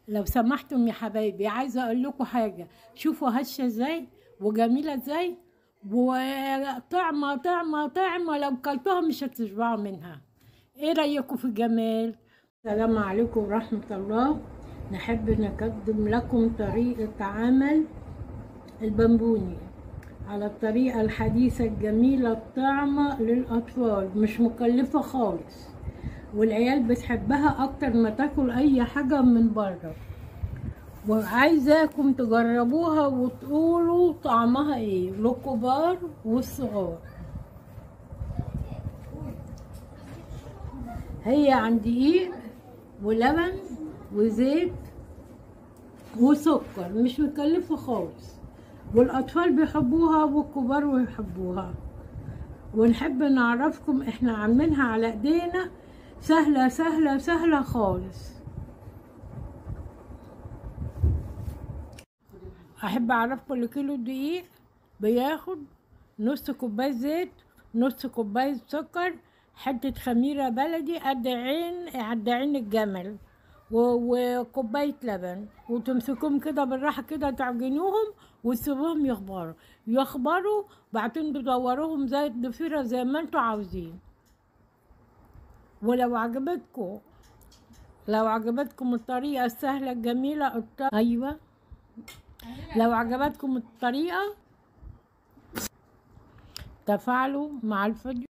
لو سمحتم يا حبايبي عايزه اقول لكم حاجه شوفوا هشه ازاي وجميله ازاي وطعمه طعمه طعمه لو كلتوها مش هتشبعوا منها ايه رايكم في الجمال السلام عليكم ورحمه الله نحب نقدم لكم طريقه عمل البنبوني على الطريقه الحديثه الجميله الطعمه للاطفال مش مكلفه خالص والعيال بتحبها اكتر ما تاكل اي حاجه من بره وعايزاكم تجربوها وتقولوا طعمها ايه للكبار والصغار هي عن دقيق ولبن وزيت وسكر مش مكلفة خالص والأطفال بيحبوها والكبار بيحبوها ونحب نعرفكم احنا عاملينها على ايدينا سهلة سهلة سهلة خالص احب اعرفكم لكيلو دقيق بياخد نص كوباية زيت نص كوباية سكر حتة خميرة بلدي قد عين قد عين الجمل وكوباية لبن وتمسكوهم كده بالراحة كده تعجنوهم وتسيبوهم يخبروا يخبروا بعدين تدوروهم زي الضفيرة زي ما انتوا عاوزين ولو عجبتكم لو عجبتكم الطريقة السهلة الجميلة الط... أيوة لو عجبتكم الطريقة تفاعلوا مع الفيديو